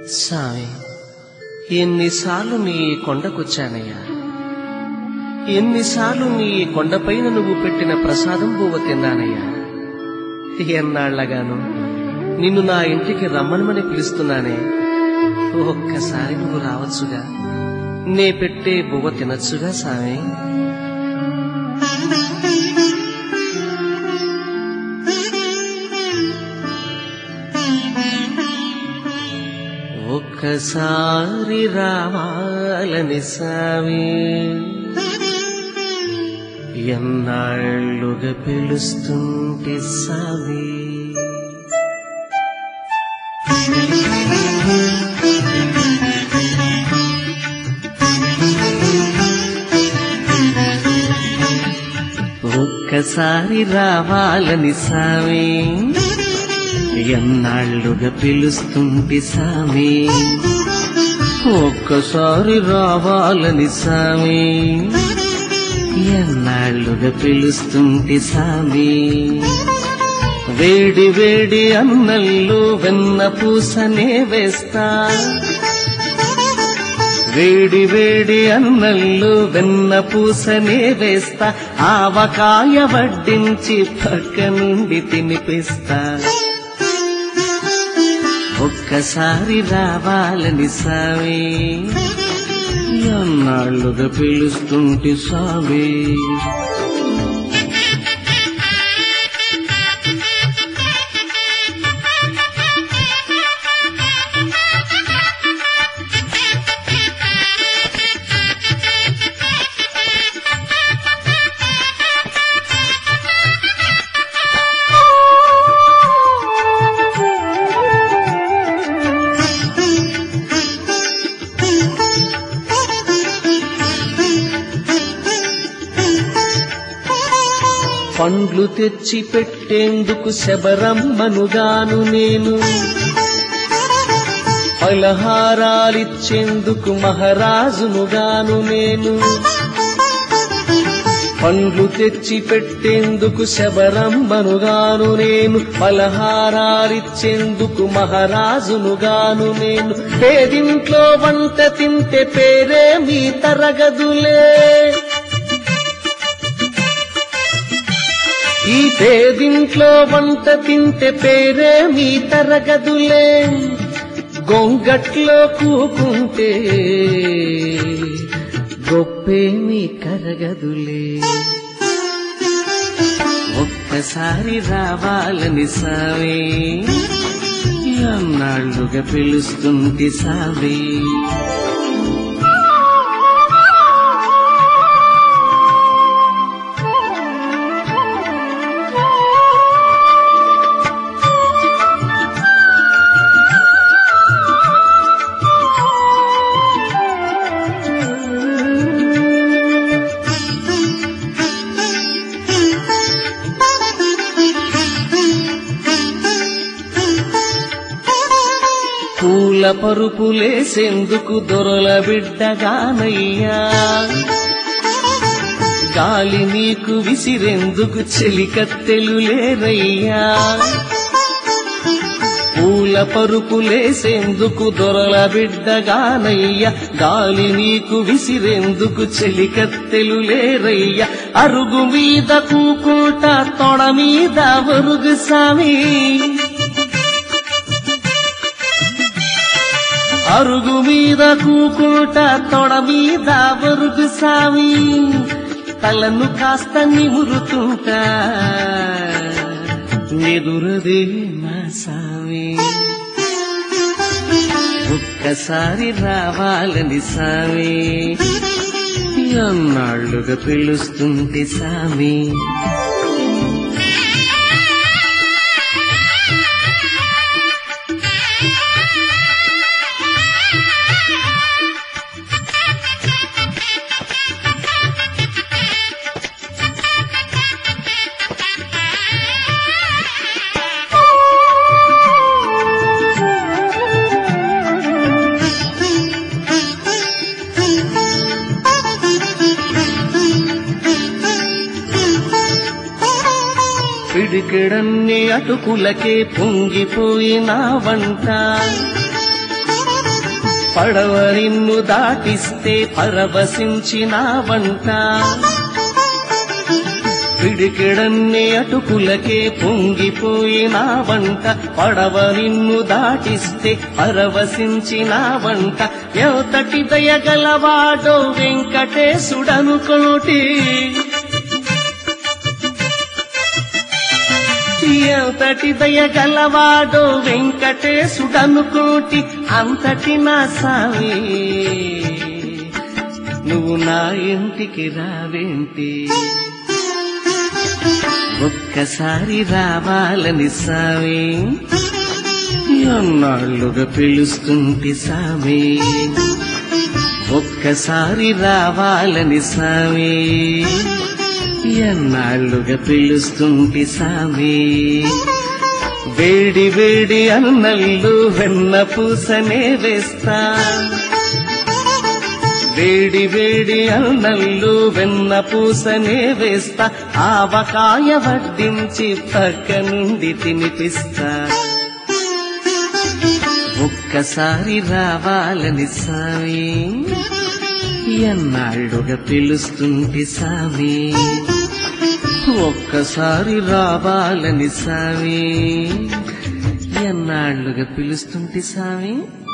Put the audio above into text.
స్వామి ఎన్నిసార్లు నీ కొండకొచ్చానయ్యా ఎన్నిసార్లు నీ కొండపైన నువ్వు పెట్టిన ప్రసాదం పువ్వు తిన్నానయ్యా ఎన్నాళ్లగాను నిన్ను నా ఇంటికి రమ్మనమని పిలుస్తున్నానే ఒక్కసారి నువ్వు రావచ్చుగా నే పెట్టే బువ్వ తినచ్చుగా సామి ఒక్కసారి రావాలని సామి ఎన్నాళ్ళుగా పిలుస్తుంటే సామి ఒక్కసారి రావాలని సామి ఎన్నాళ్ళుగా పిలుస్తుంటే సామి ఒక్కసారి రావాలని సామి ఎన్నాళ్ళుగా పిలుస్తుంటే సామి వేడి వేడి అన్నల్లో వెన్న పూసనే వేస్తా వేడి వేడి అన్నల్లో వెన్న పూసనే వేస్తా ఆవకాయ వడ్డించి పక్క నుండి తినిపిస్తా ఒక్కసారి రావాలని సామి ఎన్నాళ్ళుగా పిలుస్తుంటే సామి పండ్లు తెచ్చి పెట్టేందుకు శబరమ్మనుగాను నేను పలహారాలిచ్చేందుకు మహారాజునుగాను నేను పండ్లు తెచ్చి పెట్టేందుకు శబరమ్మనుగాను నేను పలహారాలిచ్చేందుకు మహారాజునుగాను నేను పేదింట్లో వంట తింటే పేరే మీ తరగదులే ఈ పేదింట్లో వంట తింటే పేరే మీ తరగదులే గొంగట్లో కూకుంటే గొప్పే మీ కరగదులే ఒక్కసారి రావాలని సావి అన్నాళ్ళుగా పిలుస్తుంది సావి పూల పరుపులేసేందుకు దొరల బిడ్డగానయ్యా గాలి నీకు విసిరేందుకు చెలికత్తెలు లేరయ్యా పూల పరుపులేసేందుకు దొరల బిడ్డగానయ్యా గాలి నీకు విసిరేందుకు చెలికత్తెలు లేరయ్యా అరుగు మీద కూకుంటా తొడ మీద ఒరుగు సామి అరుగు మీద కూకుంట తొడ మీద వరుగు సామి తలను కాస్త నిమురుతుంటా ఎదురదే నా సామి ఒక్కసారి రావాలని సామి ఎన్నాళ్ళుగా పిలుస్తుంటే సామి పిడికిడన్ని అటుకులకే పొంగిపోయిన వంట పడవ నిన్ను దాటిస్తే పరవశించిన వంట పిడికిడన్ని అటుకులకే పొంగిపోయిన వంట పడవ నిన్ను దాటిస్తే పరవశించిన వంట ఎవతటి దయగలవాడో వెంకటేశుడనుకోటి ఎంతటి దయగలవాడో వెంకటేశుడనుకోటి అంతటి నా సామి నువ్వు నా ఇంటికి రావేంటి ఒక్కసారి రావాలని సామి ఎన్నాళ్ళుగా పిలుస్తుంటి సామి ఒక్కసారి రావాలని సామి ఎన్నాళ్ళుగా పిలుస్తుంటి సామి వేడి వేడి అన్నల్లు వెన్న పూసనే వేస్తా వేడి వేడి అన్నల్లు వెన్న పూసనే వేస్తా ఆవకాయ వడ్డించి పక్క నుండి తినిపిస్తా ఒక్కసారి రావాలని సామి ఎన్నాళ్ళుగా పిలుస్తుంటి సామి ఒక్కసారి రావాలని సామి ఎన్నాళ్ళుగా పిలుస్తుంటి సామి